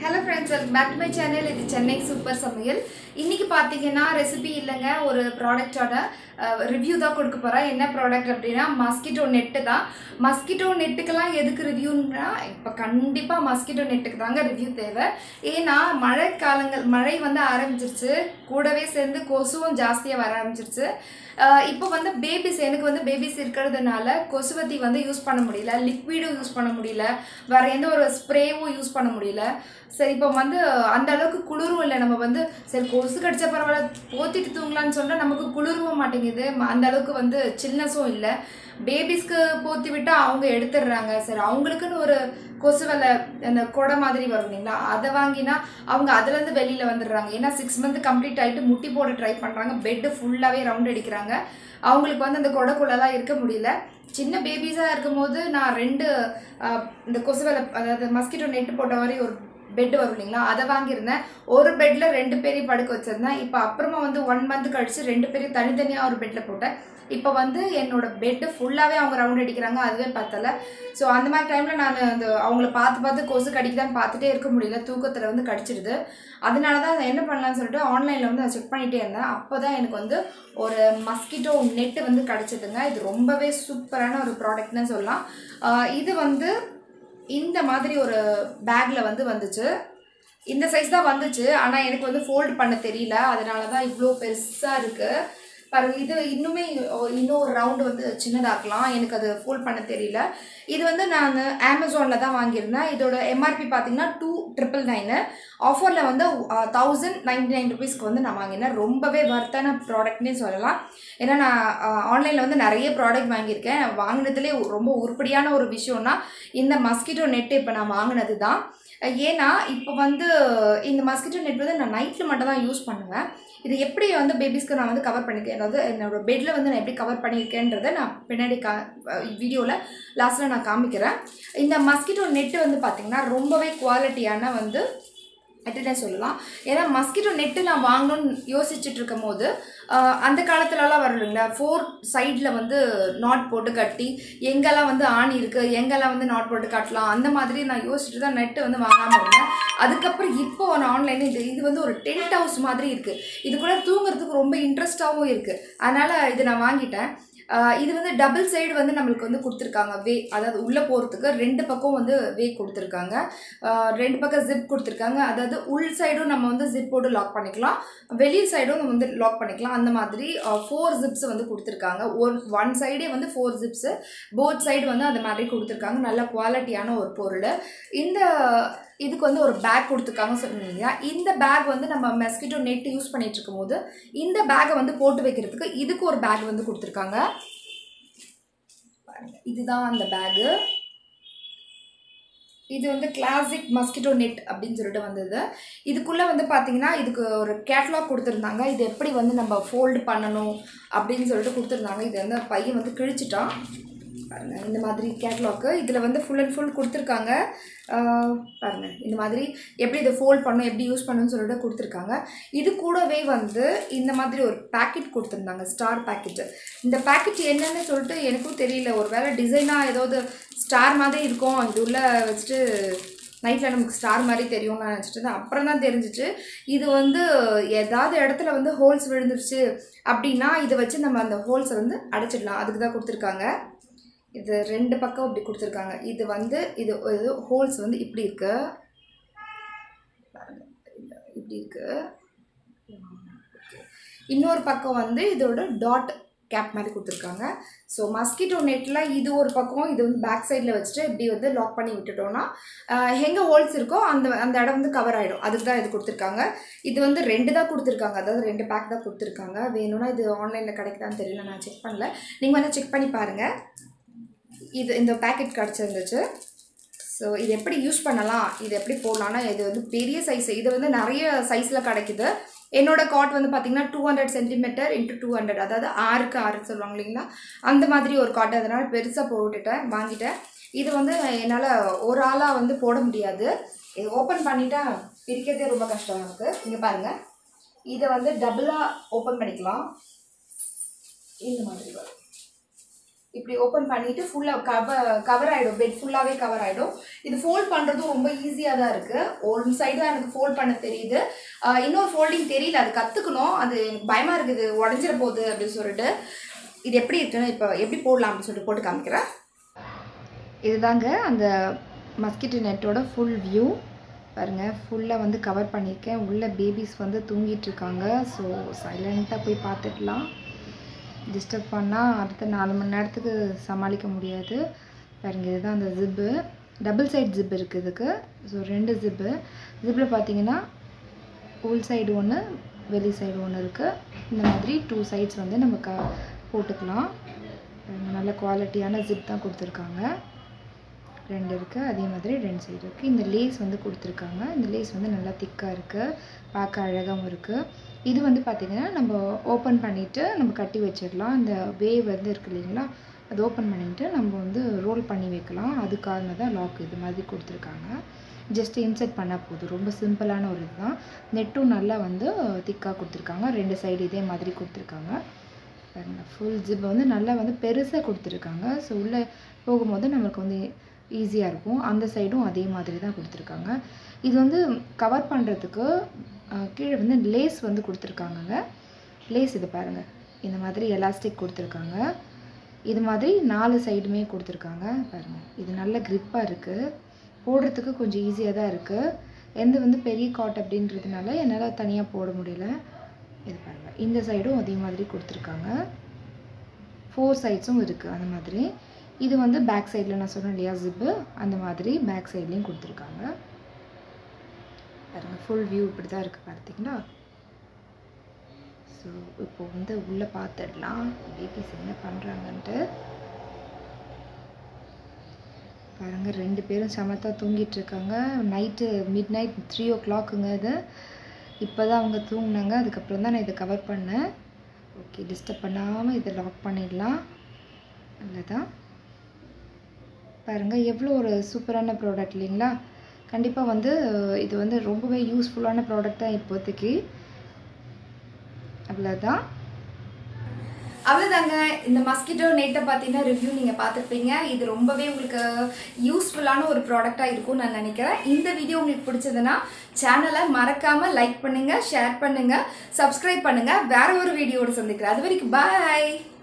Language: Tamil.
hello friends welcome back to my channel இது சென்னை சூப்பர் சமையல் இன்னைக்கு பார்த்தீங்கன்னா ரெசிபி இல்லைங்க ஒரு ப்ராடக்டோட ரிவ்யூ தான் கொடுக்க போகிறேன் என்ன ப்ராடக்ட் அப்படின்னா மஸ்கிட்டோ நெட்டு தான் மஸ்கிட்டோ நெட்டுக்கெல்லாம் எதுக்கு ரிவ்யூன்னா இப்போ கண்டிப்பாக மஸ்கிட்டோ நெட்டுக்கு தாங்க ரிவ்யூ தேவை ஏன்னா மழை காலங்கள் மழை வந்து ஆரம்பிச்சிருச்சு கூடவே சேர்ந்து கொசுவும் ஜாஸ்தியாக வர ஆரம்பிச்சிருச்சு ஆஹ் இப்போ வந்து பேபிஸ் எனக்கு வந்து பேபிஸ் இருக்கிறதுனால கொசுவத்தி வந்து யூஸ் பண்ண முடியல லிக்விடும் யூஸ் பண்ண முடியல வேற எந்த ஒரு ஸ்ப்ரேவும் யூஸ் பண்ண முடியல சரி இப்போ வந்து அந்த அளவுக்கு குளிரும் இல்லை நம்ம வந்து சரி கொசு கடிச்ச பரவாயில்ல போத்திட்டு தூங்கலான்னு சொன்னால் நமக்கு குளிரவும் மாட்டேங்குது ம- அந்த அளவுக்கு வந்து சில்னஸும் இல்லை பேபிஸ்க்கு போத்தி விட்டால் அவங்க எடுத்துடுறாங்க சரி அவங்களுக்குன்னு ஒரு கொசு வலை அந்த கொடை மாதிரி வரும் இல்லைங்களா அதை வாங்கினா அவங்க அதுலேருந்து வெளியில் வந்துடுறாங்க ஏன்னா சிக்ஸ் மந்த் கம்ப்ளீட் ஆகிட்டு முட்டி போட ட்ரை பண்ணுறாங்க பெட்டு ஃபுல்லாகவே ரவுண்ட் அடிக்கிறாங்க அவங்களுக்கு வந்து அந்த கொடைக்குள்ளெல்லாம் இருக்க முடியல சின்ன பேபிஸாக இருக்கும்போது நான் ரெண்டு ஆஹ், இந்த கொசு வலை அதாவது மஸ்கிட்டோ நெட்டு போட்ட மாதிரி ஒரு பெட் வரும் இல்லைங்களா அதை வாங்கியிருந்தேன் ஒரு பெட்ல ரெண்டு பேரையும் படுக்க வச்சிருந்தேன் இப்போ அப்புறமா வந்து ஒன் மந்த் கழிச்சு ரெண்டு பேரையும் தனித்தனியாக ஒரு பெட்ல போட்டேன் இப்போ வந்து என்னோட பெட்டு ஃபுல்லாகவே அவங்க ரவுண்ட் அடிக்கிறாங்க அதுவே பத்தலை ஸோ அந்த மாதிரி டைமில் நான் அந்த அவங்கள பார்த்து பார்த்து கொசு கடிக்குதான்னு பார்த்துட்டே இருக்க முடியல தூக்கத்தில் வந்து கடிச்சிடுது அதனால தான் அதை என்ன பண்ணலாம்னு சொல்லிட்டு ஆன்லைனில் வந்து அதை செக் பண்ணிகிட்டே இருந்தேன் அப்போ தான் எனக்கு வந்து ஒரு மஸ்கிட்டோ நெட்டு வந்து கிடச்சிதுங்க இது ரொம்பவே சூப்பரான ஒரு ப்ராடக்ட்னு சொல்லலாம் ஆஹ் இது வந்து இந்த மாதிரி ஒரு பேக்கில் வந்து வந்துச்சு இந்த சைஸ் தான் வந்துச்சு ஆனால் எனக்கு வந்து ஃபோல்ட் பண்ண தெரியல அதனால தான் இவ்வளோ பெருசாக இருக்குது பாருங்க இது இன்னுமே ஒ- இன்னும் ஒரு ரவுண்டு வந்து சின்னதாக்கலாம் எனக்கு அது ஃபோல்ட் பண்ண தெரியல இது வந்து நான் அமேசானில் தான் வாங்கியிருந்தேன் இதோட எம்ஆர்பி பார்த்தீங்கன்னா டூ ட்ரிபிள் நைனு ஆஃபரில் வந்து தௌசண்ட் நைன்டி நைன் ருபீஸ்க்கு வந்து நான் வாங்கினேன் ரொம்பவே வர்த்தான ப்ராடக்ட்னே சொல்லலாம் ஏன்னா நான் ஆன்லைனில் வந்து நிறைய ப்ராடக்ட் வாங்கியிருக்கேன் வாங்கினதுலேயே ரொம்ப உருப்படியான ஒரு விஷயம்னா இந்த மஸ்கிட்டோ நெட்டு இப்போ நான் வாங்கினது தான் ஏன்னா இப்போ வந்து இந்த மஸ்கிட்டோ நெட் வந்து நான் நைட்டில் மட்டும் தான் யூஸ் பண்ணுவேன் இது எப்படி வந்து பேபிஸ்க்கு நான் வந்து கவர் பண்ணிருக்கேன் அதாவது என்னோட பெட்டில் வந்து நான் எப்படி கவர் பண்ணியிருக்கேன்றதை நான் பின்னாடி கா வீடியோவில் லாஸ்ட்டில் நான் காமிக்கிறேன் இந்த மஸ்கிட்டோ நெட்டு வந்து பார்த்திங்கன்னா ரொம்பவே குவாலிட்டியான வந்து அப்படின்னே சொல்லலாம் ஏன்னா மஸ்கிட்டோ நெட்டு நான் வாங்கணும்னு யோசிச்சுட்டு இருக்கும் போது ஆஹ், அந்த காலத்துலலாம் வரும் இல்லைங்களா ஃபோர் சைடில் வந்து நாட் போட்டு கட்டி எங்கெல்லாம் வந்து ஆணி இருக்குது எங்கெல்லாம் வந்து நாட் போட்டு கட்டலாம் அந்த மாதிரி நான் யோசிச்சுட்டு தான் நெட்டு வந்து வாங்காமல் இருந்தேன் அதுக்கப்புறம் இப்போ நான் ஆன்லைனில் இது இது வந்து ஒரு டென்ட் ஹவுஸ் மாதிரி இருக்குது இது கூட தூங்குறதுக்கு ரொம்ப இன்ட்ரெஸ்டாகவும் இருக்குது அதனால் இது நான் வாங்கிட்டேன் ஆஹ் இது வந்து டபுள் சைடு வந்து நம்மளுக்கு வந்து கொடுத்துருக்காங்க வே அதாவது உள்ளே போகிறதுக்கு ரெண்டு பக்கம் வந்து வே கொடுத்துருக்காங்க ஆஹ் ரெண்டு பக்கம் ஜிப் கொடுத்துருக்காங்க அதாவது உள் சைடும் நம்ம வந்து ஜிப் போட்டு லாக் பண்ணிக்கலாம் வெளி சைடும் நம்ம வந்து லாக் பண்ணிக்கலாம் அந்த மாதிரி ஃபோர் ஜிப்ஸ் வந்து கொடுத்துருக்காங்க ஒன் ஒன் சைடே வந்து ஃபோர் ஜிப்ஸு போத் சைடு வந்து அந்த மாதிரி கொடுத்துருக்காங்க நல்ல குவாலிட்டியான ஒரு பொருள் இந்த இதுக்கு வந்து ஒரு பேக் கொடுத்துருக்காங்க சொன்னீங்க இந்த பேக் வந்து நம்ம மெஸ்கிட்டோ நெட் யூஸ் பண்ணிட்டு இருக்கும்போது இந்த பேக்கை வந்து போட்டு வைக்கிறதுக்கு இதுக்கு ஒரு பேக் வந்து கொடுத்துருக்காங்க பாருங்க, இதுதான் அந்த பேகு இது வந்து கிளாசிக் மஸ்கிட்டோ நெட் அப்படின்னு சொல்லிட்டு வந்தது இதுக்குள்ளே வந்து பார்த்தீங்கன்னா இதுக்கு ஒரு கேட்லாக் கொடுத்துருந்தாங்க இது எப்படி வந்து நம்ம ஃபோல்டு பண்ணணும் அப்படின்னு சொல்லிட்டு கொடுத்துருந்தாங்க இது வந்து பையன் வந்து கிழிச்சிட்டான் பாருங்க இந்த மாதிரி கேட்லாக்கு இதில் வந்து ஃபுல் அண்ட் ஃபுல் கொடுத்துருக்காங்க ஆஹ் பாருங்க இந்த மாதிரி எப்படி இதை ஃபோல்ட் பண்ணணும் எப்படி யூஸ் பண்ணணும்னு சொல்லிட்டு கொடுத்துருக்காங்க இது கூடவே வந்து இந்த மாதிரி ஒரு பேக்கெட் கொடுத்துருந்தாங்க ஸ்டார் பேக்கெட்டு இந்த பேக்கெட் என்னன்னு சொல்லிட்டு எனக்கும் தெரியல ஒரு வேளை டிசைனாக ஏதாவது ஸ்டார் மாதிரி இருக்கும் இது உள்ள வச்சுட்டு நைட்டில் நமக்கு ஸ்டார் மாதிரி தெரியும் நான் நினச்சிட்டு இருந்தேன் அப்புறம் தான் தெரிஞ்சிச்சு இது வந்து ஏதாவது இடத்துல வந்து ஹோல்ஸ் விழுந்துருச்சு அப்படின்னா இதை வச்சு நம்ம அந்த ஹோல்ஸை வந்து அடைச்சிடலாம் அதுக்கு தான் கொடுத்துருக்காங்க இது ரெண்டு பக்கம் இப்படி கொடுத்துருக்காங்க இது வந்து இது இது ஹோல்ஸ் வந்து இப்படி இருக்கு பாருங்க, இது இப்படி இருக்கு இன்னொரு பக்கம் வந்து இதோட டாட் கேப் மாதிரி கொடுத்துருக்காங்க ஸோ மஸ்கிட்டோ நெட்டில் இது ஒரு பக்கம் இது வந்து பேக் சைடில் வச்சுட்டு இப்படி வந்து லாக் பண்ணி விட்டுட்டோம்னா எங்கே ஹோல்ஸ் இருக்கோ அந்த அந்த இடம் வந்து கவர் ஆகிடும் அதுக்கு தான் இது கொடுத்துருக்காங்க இது வந்து ரெண்டு தான் கொடுத்துருக்காங்க அதாவது ரெண்டு பேக் தான் கொடுத்துருக்காங்க வேணும்னா இது ஆன்லைனில் கிடைக்குதான்னு தெரியல நான் செக் பண்ணல நீங்கள் வந்து செக் பண்ணி பாருங்கள் இது இந்த பேக்கெட் கிடச்சிருந்துச்சு ஸோ இது எப்படி யூஸ் பண்ணலாம் இது எப்படி போடலாம்னா இது வந்து பெரிய சைஸ் இது வந்து நிறைய சைஸில் கிடைக்குது என்னோட காட் வந்து பார்த்தீங்கன்னா two hundred centimeter into two hundred அதாவது ஆறுக்கு ஆறு சொல்லுவாங்க இல்லைங்களா அந்த மாதிரி ஒரு காட் அதனால் பெருசாக போட்டுட்டேன் வாங்கிட்டேன் இது வந்து என்னால் ஒரு ஆளாக வந்து போட முடியாது இது ஓப்பன் பண்ணிட்டா பிரிக்கிறதே ரொம்ப கஷ்டம் எனக்கு இங்கே பாருங்கள் இதை வந்து டபுளாக ஓப்பன் பண்ணிக்கலாம் இந்த மாதிரி வரும் இப்படி ஓப்பன் பண்ணிட்டு ஃபுல்லாக கவர் கவர் ஆகிடும் பெட் ஃபுல்லாகவே கவர் ஆகிடும் இது ஃபோல்ட் பண்ணுறதும் ரொம்ப ஈஸியாக தான் இருக்குது ஒரு சைடு தான் எனக்கு ஃபோல்ட் பண்ண தெரியுது ஆஹ் இன்னொரு ஃபோல்டிங் தெரியல அது கற்றுக்கணும் அது எனக்கு பயமாக இருக்குது உடஞ்சிட போகுது அப்படின்னு சொல்லிட்டு இது எப்படி இருக்குன்னு இப்போ எப்படி போடலாம் அப்படின்னு சொல்லிட்டு போட்டு காமிக்கிறேன் இதுதாங்க அந்த மஸ்கிட்டோ நெட்டோட ஃபுல் வியூ பாருங்கள் ஃபுல்லாக வந்து கவர் பண்ணியிருக்கேன் உள்ள பேபிஸ் வந்து தூங்கிட்டு இருக்காங்க ஸோ சைலண்ட்டாக போய் பார்த்துக்கலாம் டிஸ்டர்ப் பண்ணால் அடுத்த நாலு மணி நேரத்துக்கு சமாளிக்க முடியாது பாருங்க இதுதான் அந்த ஜிப்பு டபுள் சைட் ஜிப் இருக்குது இதுக்கு ஸோ ரெண்டு ஜிப்பு ஜிப்பில் பார்த்தீங்கன்னா உள் சைடு ஒன்று வெளி சைடு ஒன்று இருக்குது இந்த மாதிரி டூ சைட்ஸ் வந்து நம்ம க போட்டுக்கலாம் பாருங்க, நல்ல குவாலிட்டியான ஜிப் தான் கொடுத்துருக்காங்க ரெண்டு இருக்குது அதே மாதிரி ரெண்டு சைடு இருக்குது இந்த லேஸ் வந்து கொடுத்துருக்காங்க இந்த லேஸ் வந்து நல்லா திக்காக இருக்குது பார்க்க அழகாகவும் இருக்குது இது வந்து பார்த்திங்கன்னா நம்ம ஓப்பன் பண்ணிவிட்டு நம்ம கட்டி வச்சிடலாம் இந்த வேவ் வந்து இருக்கு இல்லைங்களா அது ஓப்பன் பண்ணிவிட்டு நம்ம வந்து ரோல் பண்ணி வைக்கலாம் அதுக்காக தான் லாக் இது மாதிரி கொடுத்துருக்காங்க ஜஸ்ட் இன்செர்ட் பண்ணால் போதும் ரொம்ப சிம்பிளான ஒரு இதுதான் நெட்டும் நல்லா வந்து திக்காக கொடுத்துருக்காங்க ரெண்டு சைடு இதே மாதிரி கொடுத்துருக்காங்க பாருங்க ஃபுல் ஜிப் வந்து நல்லா வந்து பெருசாக கொடுத்துருக்காங்க ஸோ உள்ளே போகும்போது நம்மளுக்கு வந்து ஈஸியாக இருக்கும் அந்த சைடும் அதே மாதிரி தான் கொடுத்துருக்காங்க இது வந்து கவர் பண்ணுறதுக்கு கீழே வந்து லேஸ் வந்து கொடுத்துருக்காங்கங்க லேஸ் இது பாருங்கள் இந்த மாதிரி எலாஸ்டிக் கொடுத்துருக்காங்க இது மாதிரி நாலு சைடுமே கொடுத்துருக்காங்க பாருங்கள் இது நல்ல க்ரிப்பாக இருக்குது போடுறதுக்கு கொஞ்சம் ஈஸியாக தான் இருக்குது எந்த வந்து பெரிய காட் அப்படின்றதுனால என்னால் தனியாக போட முடியல இது பாருங்கள் இந்த சைடும் அதே மாதிரி கொடுத்துருக்காங்க ஃபோர் சைட்ஸும் இருக்குது அந்த மாதிரி இது வந்து பேக் சைடில் நான் சொன்னேன் இல்லையா ஜிப்பு அந்த மாதிரி பேக் சைட்லேயும் கொடுத்துருக்காங்க பாருங்கள் ஃபுல் வியூ இப்படி தான் இருக்குது பார்த்தீங்களா ஸோ இப்போ வந்து உள்ளே பார்த்துடலாம் பேபிஸ் என்ன பண்ணுறாங்கன்ட்டு பாருங்க ரெண்டு பேரும் சமத்தா தூங்கிட்டு இருக்காங்க நைட்டு மிட் நைட் த்ரீ ஓ கிளாக்குங்க இது இப்போ தான் அவங்க தூங்குனாங்க அதுக்கப்புறம் தான் நான் இதை கவர் பண்ணேன் ஓகே டிஸ்டர்ப் பண்ணாமல் இதை லாக் பண்ணிடலாம் நல்லதான் பாருங்கள் எவ்வளோ ஒரு சூப்பரான ப்ராடக்ட் இல்லைங்களா கண்டிப்பாக வந்து இது வந்து ரொம்பவே யூஸ்ஃபுல்லான ப்ராடக்ட் தான் இப்போதைக்கு அவ்வளோதான் அவ்வளோதாங்க இந்த மஸ்கிட்டோ நெட்டை பார்த்தீங்கன்னா ரிவ்யூ நீங்கள் பார்த்துருப்பீங்க இது ரொம்பவே உங்களுக்கு யூஸ்ஃபுல்லான ஒரு ப்ராடக்டாக இருக்கும்னு நான் நினைக்கிறேன் இந்த வீடியோ உங்களுக்கு பிடிச்சதுன்னா சேனலை மறக்காமல் லைக் பண்ணுங்கள் ஷேர் பண்ணுங்கள் சப்ஸ்கிரைப் பண்ணுங்கள் வேற ஒரு வீடியோவோட சந்திக்கிறேன் அது வரைக்கும் பாய்